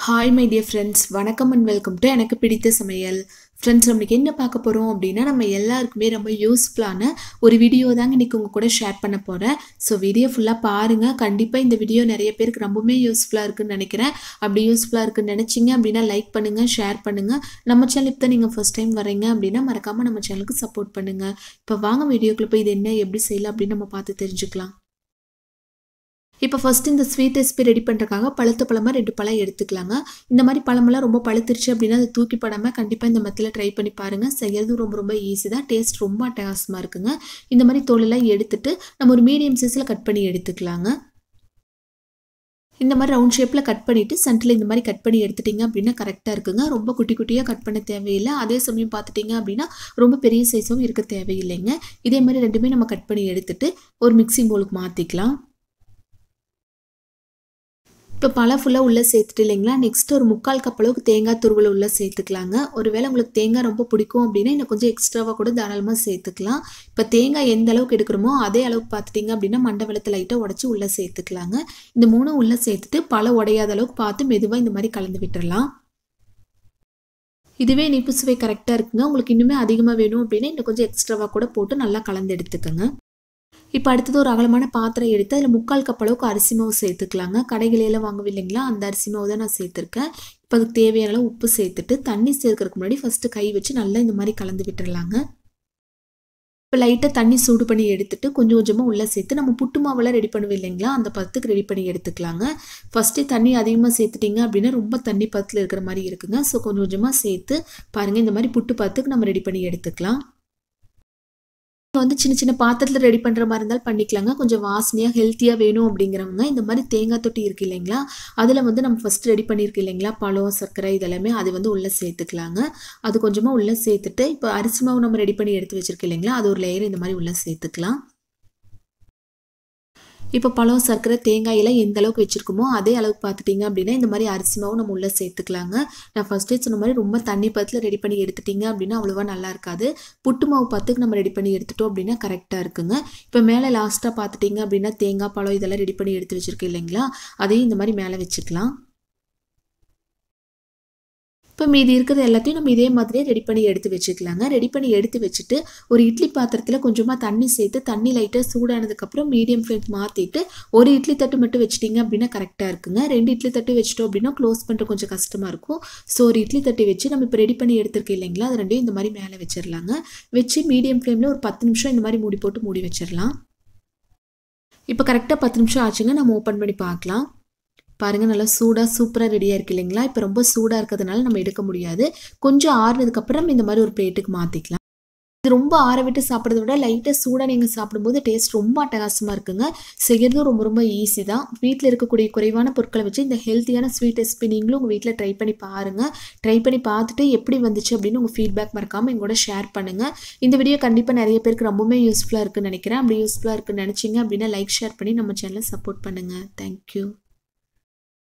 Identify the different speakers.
Speaker 1: hi my dear friends வணக்கம் and welcome to எனக்கு பிடித்த சமையல் ஃப்ரெண்ட்ஸ் நம்மளுக்கு என்ன பார்க்க போகிறோம் அப்படின்னா நம்ம எல்லாருக்குமே ரொம்ப யூஸ்ஃபுல்லான ஒரு வீடியோ தாங்க இன்றைக்கி உங்கள் கூட ஷேர் பண்ண போகிறேன் ஸோ வீடியோ ஃபுல்லாக பாருங்கள் கண்டிப்பாக இந்த வீடியோ நிறைய பேருக்கு ரொம்பவுமே யூஸ்ஃபுல்லாக இருக்குன்னு நினைக்கிறேன் அப்படி யூஸ்ஃபுல்லாக இருக்குன்னு நினச்சிங்க அப்படின்னா லைக் பண்ணுங்கள் ஷேர் பண்ணுங்கள் நம்ம சேனல் இப்போ நீங்கள் ஃபஸ்ட் டைம் வரீங்க அப்படின்னா மறக்காமல் நம்ம சேனலுக்கு சப்போர்ட் பண்ணுங்கள் இப்போ வாங்க வீடியோக்குள்ளே போய் இது என்ன எப்படி செய்யலாம் அப்படின்னு நம்ம பார்த்து தெரிஞ்சுக்கலாம் இப்போ ஃபஸ்ட்டு இந்த ஸ்வீட் ரெசிபி ரெடி பண்ணுறக்காக பழுத்த பழமாக ரெண்டு பழம் எடுத்துக்கலாங்க இந்த மாதிரி பழமெல்லாம் ரொம்ப பழுத்துருச்சு அப்படின்னா அதை தூக்கி படாமல் கண்டிப்பாக இந்த மெத்தில் ட்ரை பண்ணி பாருங்கள் செய்கிறது ரொம்ப ரொம்ப ஈஸி தான் டேஸ்ட் ரொம்ப அட்டகாசமாக இருக்குங்க இந்த மாதிரி தோலெல்லாம் எடுத்துட்டு நம்ம ஒரு மீடியம் சைஸில் கட் பண்ணி எடுத்துக்கலாங்க இந்த மாதிரி ரவுண்ட் ஷேப்பில் கட் பண்ணிவிட்டு சென்டரில் இந்த மாதிரி கட் பண்ணி எடுத்துட்டிங்க அப்படின்னா கரெக்டாக இருக்குங்க ரொம்ப குட்டி குட்டியாக கட் பண்ண தேவையில்லை அதே சமயம் பார்த்துட்டிங்க அப்படின்னா ரொம்ப பெரிய சைஸும் இருக்க தேவையில்லைங்க இதே மாதிரி ரெண்டுமே நம்ம கட் பண்ணி எடுத்துட்டு ஒரு மிக்சிங் போலுக்கு மாற்றிக்கலாம் இப்போ பழம் ஃபுல்லாக உள்ளே சேர்த்துட்டு இல்லைங்களா நெக்ஸ்ட் ஒரு முக்கால் கப் அளவுக்கு தேங்காய் துருவல் உள்ளே சேர்த்துக்கலாங்க ஒருவேளை உங்களுக்கு தேங்காய் ரொம்ப பிடிக்கும் அப்படின்னா இன்னும் கொஞ்சம் எக்ஸ்ட்ராவாக கூட தாராளமாக சேர்த்துக்கலாம் இப்போ தேங்காய் எந்த அளவுக்கு எடுக்கிறோமோ அதே அளவுக்கு பார்த்துட்டிங்க அப்படின்னா மண்டை வெள்ளத்தை லைட்டாக உடச்சி உள்ளே சேர்த்துக்கலாங்க இந்த மூணும் உள்ளே சேர்த்துட்டு பழம் உடையாத அளவுக்கு பார்த்து மெதுவாக இந்த மாதிரி கலந்து விட்டுறலாம் இதுவே இனிப்பு சுவை கரெக்டாக இருக்குங்க உங்களுக்கு இன்னுமே அதிகமாக வேணும் அப்படின்னா இன்னும் கொஞ்சம் எக்ஸ்ட்ராவாக கூட போட்டு நல்லா கலந்து எடுத்துக்கோங்க இப்போ அடுத்தது ஒரு அகலமான பாத்திரம் எடுத்து அதில் முக்கால் கப் அளவுக்கு அரிசி மாவு சேர்த்துக்கலாங்க கடைகளில் வாங்கவே இல்லைங்களா அந்த அரிசி மாவு தான் நான் சேர்த்துருக்கேன் இப்போ அதுக்கு தேவையான அளவு உப்பு சேர்த்துட்டு தண்ணி சேர்க்கறதுக்கு முன்னாடி ஃபஸ்ட்டு கை வச்சு நல்லா இந்த மாதிரி கலந்து விட்டுறலாங்க இப்போ லைட்டாக தண்ணி சூடு பண்ணி எடுத்துட்டு கொஞ்சம் கொஞ்சமாக உள்ளே சேர்த்து நம்ம புட்டு மாவெல்லாம் ரெடி பண்ணுவோம் இல்லைங்களா அந்த பத்துக்கு ரெடி பண்ணி எடுத்துக்கலாங்க ஃபஸ்ட்டு தண்ணி அதிகமாக சேர்த்துட்டிங்க அப்படின்னா ரொம்ப தண்ணி பத்தில் இருக்கிற மாதிரி இருக்குங்க ஸோ கொஞ்சம் கொஞ்சமாக சேர்த்து பாருங்கள் இந்த மாதிரி புட்டு பத்துக்கு நம்ம ரெடி பண்ணி எடுத்துக்கலாம் வந்து சின்ன சின்ன பாத்திரத்தில் ரெடி பண்ணுற மாதிரி இருந்தாலும் பண்ணிக்கலாங்க கொஞ்சம் வாசனையாக ஹெல்த்தியாக வேணும் அப்படிங்கிறவங்க இந்த மாதிரி தேங்காய் தொட்டி இருக்குது இல்லைங்களா அதில் வந்து நம்ம ஃபஸ்ட்டு ரெடி பண்ணியிருக்கு இல்லைங்களா பழம் சர்க்கரை இதெல்லாமே அது வந்து உள்ளே சேர்த்துக்கலாங்க அது கொஞ்சமாக உள்ளே சேர்த்துட்டு இப்போ அரிசி மாவு நம்ம ரெடி பண்ணி எடுத்து வச்சுருக்கு இல்லைங்களா அது ஒரு லேயர் இந்த மாதிரி உள்ளே சேர்த்துக்கலாம் இப்போ பழம் சர்க்கரை தேங்காயெல்லாம் எந்த அளவுக்கு வச்சுருக்கோமோ அதே அளவுக்கு பார்த்துட்டிங்க அப்படின்னா இந்த மாதிரி அரிசி மாவும் நம்ம உள்ளே சேர்த்துக்கலாங்க நான் ஃபஸ்ட்டே சொன்ன மாதிரி ரொம்ப தண்ணி பத்தில் ரெடி பண்ணி எடுத்துட்டிங்க அப்படின்னா அவ்வளோவா நல்லா இருக்காது புட்டு மாவு பத்துக்கு நம்ம ரெடி பண்ணி எடுத்துட்டோம் அப்படின்னா கரெக்டாக இருக்குங்க இப்போ மேலே லாஸ்ட்டாக பார்த்துட்டிங்க அப்படின்னா தேங்காய் பழம் இதெல்லாம் ரெடி பண்ணி எடுத்து வச்சுருக்கு இல்லைங்களா அதையும் இந்த மாதிரி மேலே வச்சுக்கலாம் இப்போ மீதி இருக்கிறது எல்லாத்தையும் நம்ம இதே மாதிரியே ரெடி பண்ணி எடுத்து வச்சுக்கலாங்க ரெடி பண்ணி எடுத்து வச்சுட்டு ஒரு இட்லி பாத்திரத்தில் கொஞ்சமாக தண்ணி சேர்த்து தண்ணி லைட்டாக சூடானதுக்கப்புறம் மீடியம் ஃப்ளேம் மாற்றிட்டு ஒரு இட்லி தட்டு மட்டும் வச்சிட்டிங்க அப்படின்னா கரெக்டாக இருக்குங்க ரெண்டு இட்லி தட்டு வச்சிட்டோம் அப்படின்னா க்ளோஸ் பண்ணுற கொஞ்சம் கஷ்டமாக இருக்கும் ஸோ ஒரு இட்லி தட்டு வச்சு நம்ம இப்போ ரெடி பண்ணி எடுத்துருக்கோம் இல்லைங்களா அது ரெண்டையும் இந்த மாதிரி மேலே வச்சிடலாங்க வச்சு மீடியம் ஃப்ளேமில் ஒரு பத்து நிமிஷம் இந்த மாதிரி மூடி போட்டு மூடி வச்சிடலாம் இப்போ கரெக்டாக பத்து நிமிஷம் ஆச்சுங்க நம்ம ஓப்பன் பண்ணி பார்க்கலாம் பாருங்கள் நல்லா சூடாக சூப்பராக ரெடியாக இருக்குது இல்லைங்களா இப்போ ரொம்ப சூடாக இருக்கிறதுனால நம்ம எடுக்க முடியாது கொஞ்சம் ஆறுனதுக்கப்புறம் இந்த மாதிரி ஒரு பிளேட்டுக்கு மாற்றிக்கலாம் இது ரொம்ப ஆற விட்டு சாப்பிட்றத விட லைட்டாக சூடாக நீங்கள் சாப்பிடும்போது டேஸ்ட் ரொம்ப அட்டகாசமாக இருக்குங்க செய்கிறதும் ரொம்ப ரொம்ப ஈஸி தான் வீட்டில் இருக்கக்கூடிய குறைவான பொருட்களை வச்சு இந்த ஹெல்த்தியான ஸ்வீட் ரெசிபி நீங்களும் உங்கள் வீட்டில் ட்ரை பண்ணி பாருங்கள் ட்ரை பண்ணி பார்த்துட்டு எப்படி வந்துச்சு அப்படின்னு உங்கள் ஃபீட்பேக் மறக்காமல் எங்களோட ஷேர் பண்ணுங்கள் இந்த வீடியோ கண்டிப்பாக நிறைய பேருக்கு ரொம்பவுமே யூஸ்ஃபுல்லாக இருக்குன்னு நினைக்கிறேன் அப்படி யூஸ்ஃபுல்லாக இருக்குன்னு நினச்சிங்க அப்படின்னா லைக் ஷேர் பண்ணி நம்ம சேனலை சப்போர்ட் பண்ணுங்கள் தேங்க்யூ